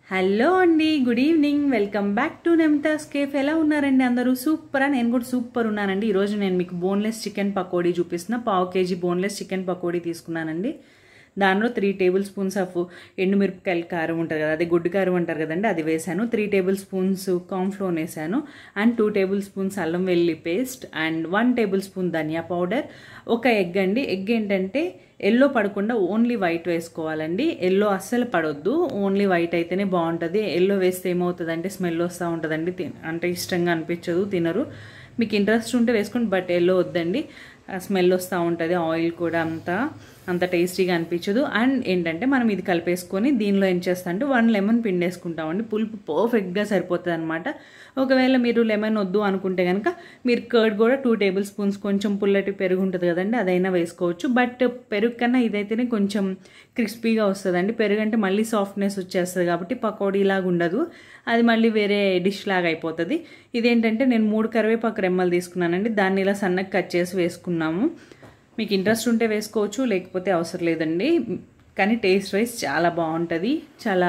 hello అండి good evening welcome back to Namita's cafe ఎలా ఉన్నారండి అందరూ సూపరా నేను కూడా సూపర్ ఉన్నానండి ఈరోజు నేను మీకు బోన్లెస్ చికెన్ పకోడీ చూపిస్తున్నా పావు కేజీ బోన్లెస్ చికెన్ పకోడీ తీసుకున్నానండి దానిలో త్రీ టేబుల్ స్పూన్స్ ఆఫ్ ఎండుమిరపకాయల కారం ఉంటుంది కదా అదే గుడ్డు కారం అంటారు కదండి అది వేసాను త్రీ టేబుల్ స్పూన్స్ కార్న్ఫ్లోర్ వేసాను అండ్ టూ టేబుల్ స్పూన్స్ అల్లం వెల్లుల్లి paste and one tablespoon ధనియా పౌడర్ ఒక ఎగ్ అండి ఎగ్ ఏంటంటే ఎల్లో పడకుండా ఓన్లీ వైట్ వేసుకోవాలండి ఎల్లో అస్సలు పడొద్దు ఓన్లీ వైట్ అయితేనే బాగుంటుంది ఎల్లో వేస్తే ఏమవుతుందంటే స్మెల్ వస్తూ ఉంటుందండి తిన్- అంటే ఇష్టంగా అనిపించదు తినరు మీకు ఇంట్రెస్ట్ ఉంటే వేసుకోండి బట్ ఎల్లో వద్దండి స్మెల్ వస్తూ ఉంటుంది ఆయిల్ కూడా అంతా అంత టేస్టీగా అనిపించదు అండ్ ఏంటంటే మనం ఇది కలిపేసుకొని దీనిలో ఏం చేస్తా అంటే వన్ లెమన్ పిండేసుకుంటామండి పులుపు పర్ఫెక్ట్గా సరిపోతుంది అనమాట ఒకవేళ మీరు లెమన్ వద్దు అనుకుంటే కనుక మీరు కర్డ్ కూడా టూ టేబుల్ స్పూన్స్ కొంచెం పుల్లటి పెరుగు ఉంటుంది కదండి అదైనా వేసుకోవచ్చు బట్ పెరుగు కన్నా ఇదైతేనే కొంచెం క్రిస్పీగా వస్తుందండి పెరుగు అంటే మళ్ళీ సాఫ్ట్నెస్ వచ్చేస్తుంది కాబట్టి పకోడీ లాగా ఉండదు అది మళ్ళీ వేరే డిష్ లాగా అయిపోతుంది ఇదేంటంటే నేను మూడు కరివేపాకు రెమ్మలు తీసుకున్నానండి దాన్ని ఇలా సన్నగా కట్ చేసి వేసుకున్నాము మీకు ఇంట్రెస్ట్ ఉంటే వేసుకోవచ్చు లేకపోతే అవసరం లేదండి కానీ టేస్ట్ వైజ్ చాలా బాగుంటుంది చాలా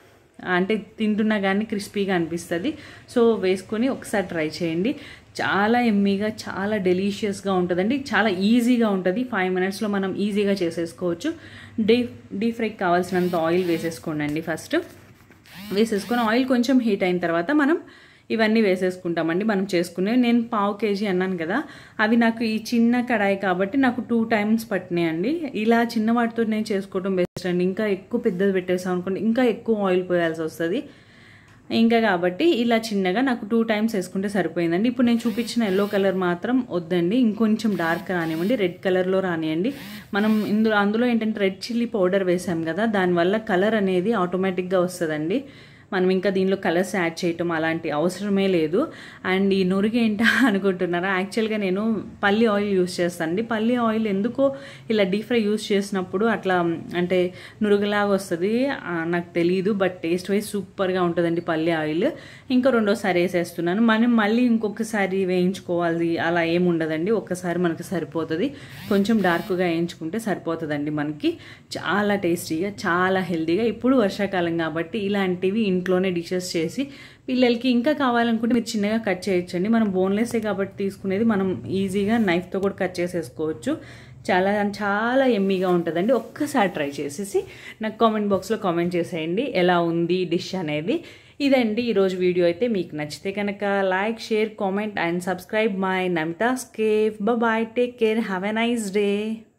అంటే తింటున్నా కానీ క్రిస్పీగా అనిపిస్తుంది సో వేసుకొని ఒకసారి ట్రై చేయండి చాలా ఎమ్మీగా చాలా డెలీషియస్గా ఉంటుందండి చాలా ఈజీగా ఉంటుంది ఫైవ్ మినిట్స్లో మనం ఈజీగా చేసేసుకోవచ్చు డీప్ డీప్ ఫ్రైకి కావాల్సినంత ఆయిల్ వేసేసుకోండి అండి ఫస్ట్ వేసేసుకొని ఆయిల్ కొంచెం హీట్ అయిన తర్వాత మనం ఇవన్నీ వేసేసుకుంటామండి మనం చేసుకునే నేను పావు కేజీ అన్నాను కదా అవి నాకు ఈ చిన్న కడాయి కాబట్టి నాకు టూ టైమ్స్ పట్టినాయండి ఇలా చిన్న వాటితో నేను చేసుకోవడం బెస్ట్ అండి ఇంకా ఎక్కువ పెద్దది పెట్టేసాం అనుకోండి ఇంకా ఎక్కువ ఆయిల్ పోయాల్సి వస్తుంది ఇంకా కాబట్టి ఇలా చిన్నగా నాకు టూ టైమ్స్ వేసుకుంటే సరిపోయిందండి ఇప్పుడు నేను చూపించిన ఎల్లో కలర్ మాత్రం వద్దండి ఇంకొంచెం డార్క్ రానివ్వండి రెడ్ కలర్లో రానియండి మనం ఇందులో అందులో ఏంటంటే రెడ్ చిల్లీ పౌడర్ వేసాం కదా దానివల్ల కలర్ అనేది ఆటోమేటిక్గా వస్తుందండి మనం ఇంకా దీనిలో కలర్స్ యాడ్ చేయటం అలాంటి అవసరమే లేదు అండ్ ఈ నురుగు ఏంటా అనుకుంటున్నారా యాక్చువల్గా నేను పల్లి ఆయిల్ యూస్ చేస్తానండి పల్లి ఆయిల్ ఎందుకో ఇలా డీప్ ఫ్రై యూస్ చేసినప్పుడు అట్లా అంటే నురుగులాగా వస్తుంది ఆ, నాకు తెలియదు బట్ టేస్ట్ వైజ్ సూపర్గా ఉంటుందండి పల్లి ఆయిల్ ఇంకా రెండోసారి వేసేస్తున్నాను మనం మళ్ళీ ఇంకొకసారి వేయించుకోవాలి అలా ఏమి ఉండదండి ఒక్కసారి మనకు సరిపోతుంది కొంచెం డార్క్గా వేయించుకుంటే సరిపోతుందండి మనకి చాలా టేస్టీగా చాలా హెల్తీగా ఇప్పుడు వర్షాకాలం కాబట్టి ఇలాంటివి ఇంట్లోనే డిషెస్ చేసి పిల్లలకి ఇంకా కావాలనుకుంటే మీరు చిన్నగా కట్ చేయొచ్చండి మనం బోన్లెస్సే కాబట్టి తీసుకునేది మనం ఈజీగా నైఫ్తో కూడా కట్ చేసేసుకోవచ్చు చాలా చాలా ఎమ్మీగా ఉంటుందండి ఒక్కసారి ట్రై చేసేసి నాకు కామెంట్ బాక్స్లో కామెంట్ చేసేయండి ఎలా ఉంది డిష్ అనేది ఇదండి ఈరోజు వీడియో అయితే మీకు నచ్చితే కనుక like share comment and subscribe my Namita's cafe bye take care have a nice day